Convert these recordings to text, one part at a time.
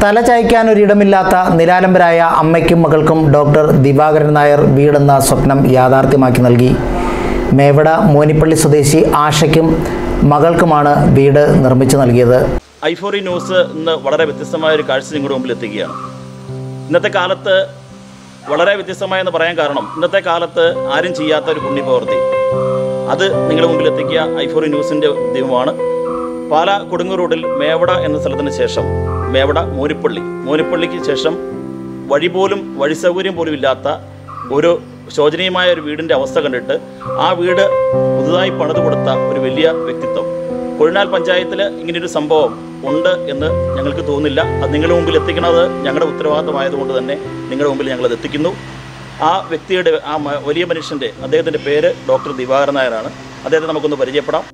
തല ചായ്ക്കാൻ ഒരിടമില്ലാത്ത നിരാലംബരായ അമ്മയ്ക്കും മകൾക്കും ഡോക്ടർ ദിവാകരൻ നായർ വീടെന്ന സ്വപ്നം യാഥാർത്ഥ്യമാക്കി നൽകി മേവട മോനിപ്പള്ളി സ്വദേശി ആശയ്ക്കും മകൾക്കുമാണ് വീട് നിർമ്മിച്ചു നൽകിയത് ഐഫോറി ന്യൂസ് ഇന്ന് വളരെ വ്യത്യസ്തമായ ഒരു കാഴ്ച നിങ്ങളുടെ മുമ്പിൽ എത്തിക്കുകയാണ് ഇന്നത്തെ കാലത്ത് വളരെ വ്യത്യസ്തമായെന്ന് പറയാൻ കാരണം ഇന്നത്തെ കാലത്ത് ആരും ചെയ്യാത്ത ഒരു പുണ്യപ്രവൃത്തി അത് നിങ്ങളുടെ മുമ്പിൽ എത്തിക്കുക ഐഫോറി ന്യൂസിൻ്റെ ഉദ്യമമാണ് പാല കൊടുങ്ങൂർ റോഡിൽ മേവട എന്ന സ്ഥലത്തിന് ശേഷം മേവട മോനിപ്പള്ളി മോനിപ്പള്ളിക്ക് ശേഷം വഴി പോലും വഴി സൗകര്യം പോലും ഇല്ലാത്ത ഒരു ശോചനീയമായ ഒരു വീടിൻ്റെ അവസ്ഥ കണ്ടിട്ട് ആ വീട് പുതുതായി പണിത് കൊടുത്ത ഒരു വലിയ വ്യക്തിത്വം കൊഴിനാൽ പഞ്ചായത്തിൽ ഇങ്ങനെയൊരു സംഭവം ഉണ്ട് എന്ന് ഞങ്ങൾക്ക് തോന്നുന്നില്ല അത് നിങ്ങളുടെ മുമ്പിൽ എത്തിക്കുന്നത് ഞങ്ങളുടെ ഉത്തരവാദിത്തമായതുകൊണ്ട് തന്നെ നിങ്ങളുടെ മുമ്പിൽ ഞങ്ങളത് എത്തിക്കുന്നു ആ വ്യക്തിയുടെ ആ മ- വലിയ മനുഷ്യൻ്റെ അദ്ദേഹത്തിൻ്റെ പേര് ഡോക്ടർ ദിവാകരൻ നായരാണ് അദ്ദേഹത്തെ നമുക്കൊന്ന് പരിചയപ്പെടാം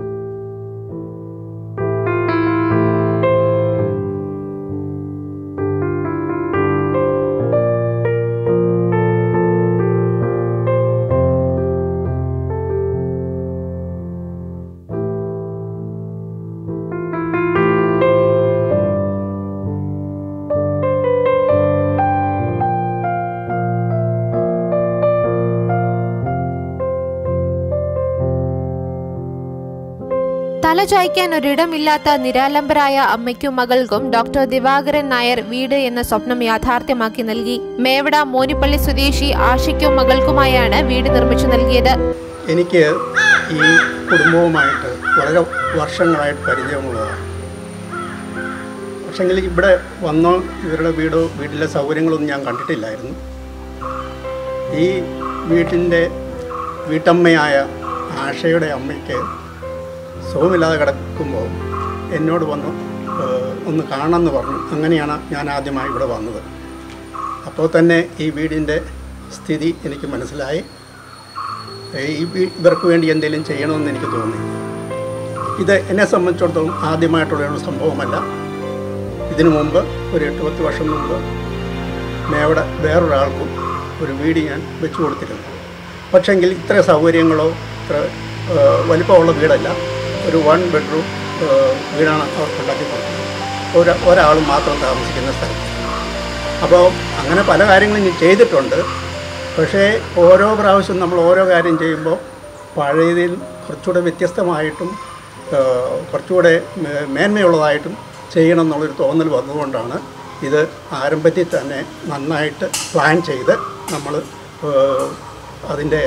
തല ചായ്ക്കാൻ ഒരിടമില്ലാത്ത നിരാലംബരായ അമ്മയ്ക്കും മകൾക്കും ഡോക്ടർ ദിവാകരൻ നായർ വീട് എന്ന സ്വപ്നം യാഥാർത്ഥ്യമാക്കി നൽകി മേവട മോനിപ്പള്ളി സ്വദേശി ആശയ്ക്കും മകൾക്കുമായാണ് വീട് നിർമ്മിച്ചു നൽകിയത് എനിക്ക് ഈ കുടുംബവുമായിട്ട് വളരെ വർഷങ്ങളായിട്ട് പരിചയമുള്ളതാണ് പക്ഷെങ്കിൽ ഇവിടെ വന്നോ ഇവരുടെ വീടോ വീട്ടിലെ സൗകര്യങ്ങളൊന്നും ഞാൻ കണ്ടിട്ടില്ലായിരുന്നു ഈ വീട്ടിൻ്റെ വീട്ടമ്മയായ ആശയുടെ അമ്മയ്ക്ക് സുഖമില്ലാതെ കിടക്കുമ്പോൾ എന്നോട് വന്നു ഏഹ്, ഒന്ന് കാണണമെന്ന് പറഞ്ഞു അങ്ങനെയാണ് ഞാൻ ആദ്യമായി ഇവിടെ വന്നത് അപ്പോൾ തന്നെ ഈ വീടിൻ്റെ സ്ഥിതി എനിക്ക് മനസ്സിലായി ഈ വി- ഇവർക്ക് വേണ്ടി എന്തെങ്കിലും ചെയ്യണമെന്ന് എനിക്ക് തോന്നി ഇത് എന്നെ സംബന്ധിച്ചിടത്തോളം ആദ്യമായിട്ടുള്ള ഒരു സംഭവമല്ല ഇതിനു മുമ്പ് ഒരു എട്ട് പത്ത് വർഷം മുമ്പ് മേവിടെ വേറൊരാൾക്കും ഒരു വീട് ഞാൻ വെച്ചു കൊടുത്തിരുന്നു പക്ഷെങ്കിൽ ഇത്ര സൗകര്യങ്ങളോ ഇത്ര ആ, വലിപ്പമുള്ള വീടല്ല ഒരു വൺ ബെഡ്റൂം വീടാണ് അവർക്ക് ഉണ്ടാക്കി കൊടുത്തത് ഒരു ഒരാൾ മാത്രം താമസിക്കുന്ന സ്ഥലം അപ്പോൾ അങ്ങനെ പല കാര്യങ്ങളും ഞാൻ ചെയ്തിട്ടുണ്ട് പക്ഷേ ഓരോ പ്രാവശ്യം നമ്മൾ ഓരോ കാര്യം ചെയ്യുമ്പോൾ പഴയതിൽ കുറച്ചുകൂടെ വ്യത്യസ്തമായിട്ടും ആ, കുറച്ചുകൂടെ മേ- മേന്മയുള്ളതായിട്ടും ചെയ്യണം എന്നുള്ളൊരു തോന്നൽ വന്നതുകൊണ്ടാണ് ഇത് ആരംഭത്തിൽ തന്നെ നന്നായിട്ട് പ്ലാൻ ചെയ്ത് നമ്മൾ അതിൻ്റെ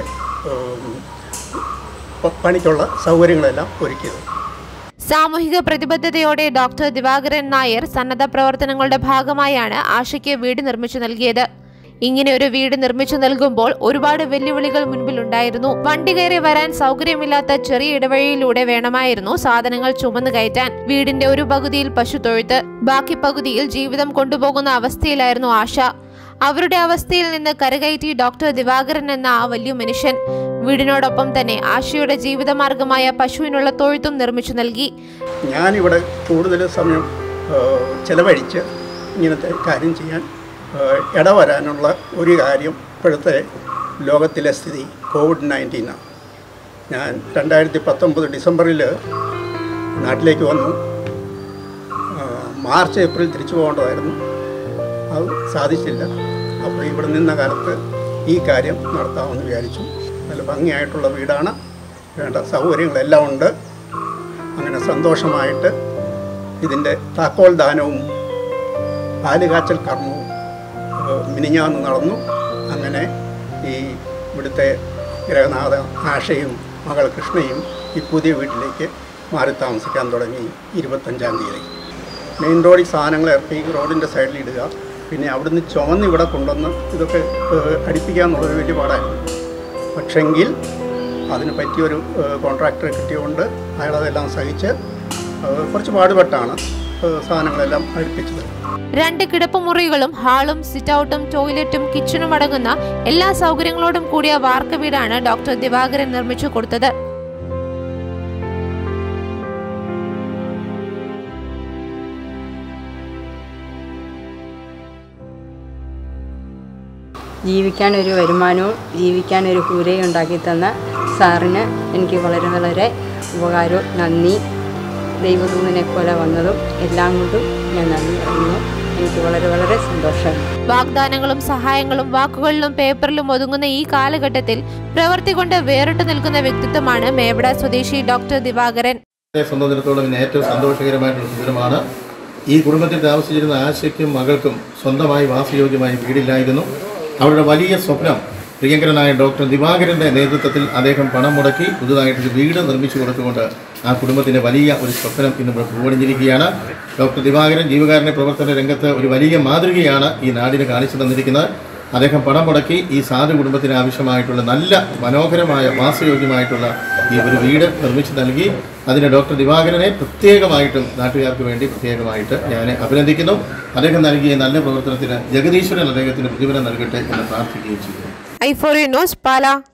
പണിക്കുള്ള സൗകര്യങ്ങളെല്ലാം ഒരുക്കിയത് സാമൂഹിക പ്രതിബദ്ധതയോടെ ഡോക്ടർ ദിവാകരൻ നായർ സന്നദ്ധ പ്രവർത്തനങ്ങളുടെ ഭാഗമായാണ് ആശയ്ക്ക് വീട് നിർമ്മിച്ചു നൽകിയത് ഇങ്ങനെ ഒരു വീട് നിർമ്മിച്ചു നൽകുമ്പോൾ ഒരുപാട് വെല്ലുവിളികൾ മുൻപിലുണ്ടായിരുന്നു വണ്ടി കയറി വരാൻ സൗകര്യമില്ലാത്ത ചെറിയ ഇടവഴിയിലൂടെ വേണമായിരുന്നു സാധനങ്ങൾ ചുമന്നു കയറ്റാൻ വീടിന്റെ ഒരു പകുതിയിൽ പശു തൊഴുത്ത് ബാക്കി പകുതിയിൽ ജീവിതം കൊണ്ടുപോകുന്ന അവസ്ഥയിലായിരുന്നു ആശ അവരുടെ അവസ്ഥയിൽ നിന്ന് കരകയറ്റി ഡോക്ടർ ദിവാകരൻ എന്ന ആ വലിയ മനുഷ്യൻ വീടിനോടൊപ്പം തന്നെ ആശയുടെ ജീവിതമാർഗമായ പശുവിനുള്ള തൊഴുത്തും നിർമ്മിച്ചു നൽകി ഞാനിവിടെ കൂടുതൽ സമയം ആ, ചെലവഴിച്ച് ഇങ്ങനത്തെ കാര്യം ചെയ്യാൻ ആ, ഇടവരാനുള്ള ഒരു കാര്യം ഇപ്പോഴത്തെ ലോകത്തിലെ സ്ഥിതി കോവിഡ് നയൻറ്റീനാണ് ഞാൻ രണ്ടായിരത്തി പത്തൊമ്പത് ഡിസംബറിൽ നാട്ടിലേക്ക് വന്നു ആ, മാർച്ച് ഏപ്രിൽ തിരിച്ചു പോകേണ്ടതായിരുന്നു അത് സാധിച്ചില്ല അപ്പോൾ ഇവിടെ നിന്ന കാലത്ത് ഈ കാര്യം നടത്താമെന്ന് വിചാരിച്ചു നല്ല ഭംഗിയായിട്ടുള്ള വീടാണ് വേണ്ട സൗകര്യങ്ങളെല്ലാം ഉണ്ട് അങ്ങനെ സന്തോഷമായിട്ട് ഇതിൻ്റെ താക്കോൽ ദാനവും പാലുകാച്ചൽ കർമ്മവും ഏഹ്, മിനിഞ്ഞാന്ന് നടന്നു അങ്ങനെ ഈ ഇവിടുത്തെ ഗ്രഹനാഥ ആശയും മകൾ കൃഷ്ണയും ഈ പുതിയ വീട്ടിലേക്ക് മാറി താമസിക്കാൻ തുടങ്ങി ഇരുപത്തഞ്ചാം തീയതി മെയിൻ റോഡിൽ സാധനങ്ങൾ ഇറക്കി റോഡിൻ്റെ സൈഡിൽ ഇടുക പിന്നെ അവിടുന്ന് ചുമന്ന് ഇവിടെ കൊണ്ടുവന്ന് ഇതൊക്കെ ഏഹ്, അടിപ്പിക്കുക എന്നുള്ളൊരു വലിയ പാടായിരുന്നു പക്ഷെങ്കിൽ അതിന് പറ്റിയൊരു ഏഹ്, കോൺട്രാക്ടറെ കിട്ടിയതുകൊണ്ട് അയാളതെല്ലാം സഹിച്ച് ഏഹ്, കുറച്ച് പാടുപെട്ടാണ് ഏഹ്, സാധനങ്ങളെല്ലാം അടുപ്പിച്ചത് രണ്ട് കിടപ്പുമുറികളും ഹാളും സിറ്റൗട്ടും ടോയ്ലറ്റും കിച്ചണും അടങ്ങുന്ന എല്ലാ സൗകര്യങ്ങളോടും കൂടിയ വാർക്ക വീടാണ് ഡോക്ടർ ദിവാകരൻ നിർമ്മിച്ചു കൊടുത്തത് ജീവിക്കാൻ ഒരു വരുമാനവും ജീവിക്കാൻ ഒരു കൂരയും ഉണ്ടാക്കി തന്ന സാറിന് എനിക്ക് വളരെ വളരെ ഉപകാരവും നന്ദി ദൈവദൂതനെ പോലെ വന്നതും എല്ലാം കൊണ്ടും ഞാൻ നന്ദി പറയുന്നു എനിക്ക് വളരെ വളരെ സന്തോഷം വാഗ്ദാനങ്ങളും സഹായങ്ങളും വാക്കുകളിലും പേപ്പറിലും ഒതുങ്ങുന്ന ഈ കാലഘട്ടത്തിൽ പ്രവൃത്തി കൊണ്ട് വേറിട്ട് നിൽക്കുന്ന വ്യക്തിത്വമാണ് മേവട സ്വദേശി ഡോക്ടർ ദിവാകരൻ എന്നെ സംബന്ധിച്ചിടത്തോളം ഇന്ന് ഏറ്റവും സന്തോഷകരമായിട്ടുള്ള സുദിനമാണ് ഈ കുടുംബത്തിൽ താമസിച്ചിരുന്ന ആശയ്ക്കും മകൾക്കും സ്വന്തമായി വാസയോഗ്യമായ വീടില്ലായിരുന്നു അവരുടെ വലിയ സ്വപ്നം പ്രിയങ്കരനായ ഡോക്ടർ ദിവാകരൻ്റെ നേതൃത്വത്തിൽ അദ്ദേഹം പണം മുടക്കി പുതുതായിട്ടൊരു വീട് നിർമ്മിച്ചു കൊടുത്തുകൊണ്ട് ആ കുടുംബത്തിൻ്റെ വലിയ ഒരു സ്വപ്നം ഇന്ന് ഇവിടെ പൂവണിഞ്ഞിരിക്കുകയാണ് ഡോക്ടർ ദിവാകരൻ ജീവകാരുണ്യ പ്രവർത്തന രംഗത്ത് ഒരു വലിയ മാതൃകയാണ് ഈ നാടിന് കാണിച്ചു തന്നിരിക്കുന്നത് അദ്ദേഹം പണം മുടക്കി ഈ സാധു കുടുംബത്തിന് ആവശ്യമായിട്ടുള്ള നല്ല മനോഹരമായ വാസയോഗ്യമായിട്ടുള്ള ഈ ഒരു വീട് നിർമ്മിച്ചു നൽകി അതിന് ഡോക്ടർ ദിവാകരനെ പ്രത്യേകമായിട്ടും നാട്ടുകാർക്ക് വേണ്ടി പ്രത്യേകമായിട്ട് ഞാൻ അഭിനന്ദിക്കുന്നു അദ്ദേഹം നൽകിയ നല്ല പ്രവർത്തനത്തിന് ജഗദീശ്വരൻ അദ്ദേഹത്തിന് പ്രതിഫലം നൽകട്ടെ എന്ന് പ്രാർത്ഥിക്കുകയും ചെയ്യുന്നു ഐ ഫോർ ന്യൂസ് പാല